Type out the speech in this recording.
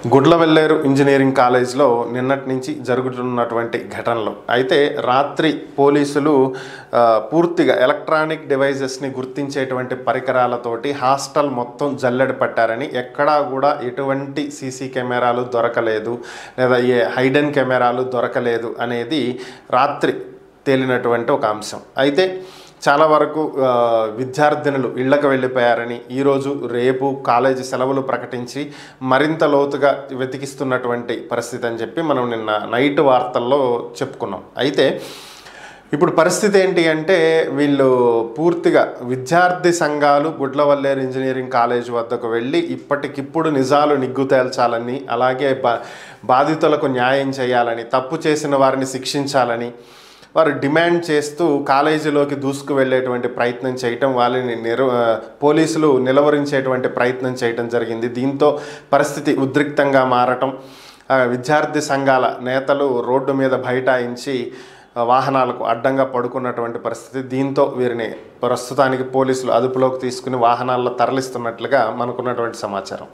గుడ్లవెల్లేరు engineering కాలేజ్లో నిన్నటి నుంచి జరుగుతున్నటువంటి ఘటనలు అయితే రాత్రి పోలీసులు ఆ, పూర్తిగా ఎలక్ట్రానిక్ డివైజెస్ని గుర్తించేటువంటి పరికరాలతోటి హాస్టల్ మొత్తం జల్లెడ పట్టారని ఎక్కడా కూడా ఎటువంటి సీసీ కెమెరాలు దొరకలేదు లేదా ఏ హైడెన్ కెమెరాలు దొరకలేదు అనేది రాత్రి తేలినటువంటి ఒక అంశం అయితే చాలా వరకు ఆ, విద్యార్థినులు ఇళ్లకు వెళ్ళిపోయారని ఈరోజు రేపు కాలేజీ సెలవులు ప్రకటించి మరింత లోతుగా వెతికిస్తున్నటువంటి పరిస్థితి అని చెప్పి మనం నిన్న నైట్ వార్తల్లో చెప్పుకున్నాం అయితే ఇప్పుడు పరిస్థితి ఏంటి అంటే వీళ్ళు పూర్తిగా విద్యార్థి సంఘాలు గుడ్లవల్లేరు ఇంజనీరింగ్ కాలేజ్ వద్దకు వెళ్ళి ఇప్పటికిప్పుడు నిజాలు నిగ్గు తేల్చాలని అలాగే బా బాధితులకు న్యాయం చేయాలని తప్పు చేసిన వారిని శిక్షించాలని వారు డిమాండ్ చేస్తూ కాలేజీలోకి దూసుకు వెళ్ళేటువంటి ప్రయత్నం చేయటం వాళ్ళని నిరు పోలీసులు నిలవరించేటువంటి ప్రయత్నం చేయటం జరిగింది దీంతో పరిస్థితి ఉద్రిక్తంగా మారటం ఆ, విద్యార్థి సంఘాల నేతలు రోడ్డు మీద బైఠాయించి ఆ, వాహనాలకు అడ్డంగా పడుకున్నటువంటి పరిస్థితి దీంతో వీరిని ప్రస్తుతానికి పోలీసులు అదుపులోకి తీసుకుని వాహనాల్లో తరలిస్తున్నట్లుగా మనకున్నటువంటి సమాచారం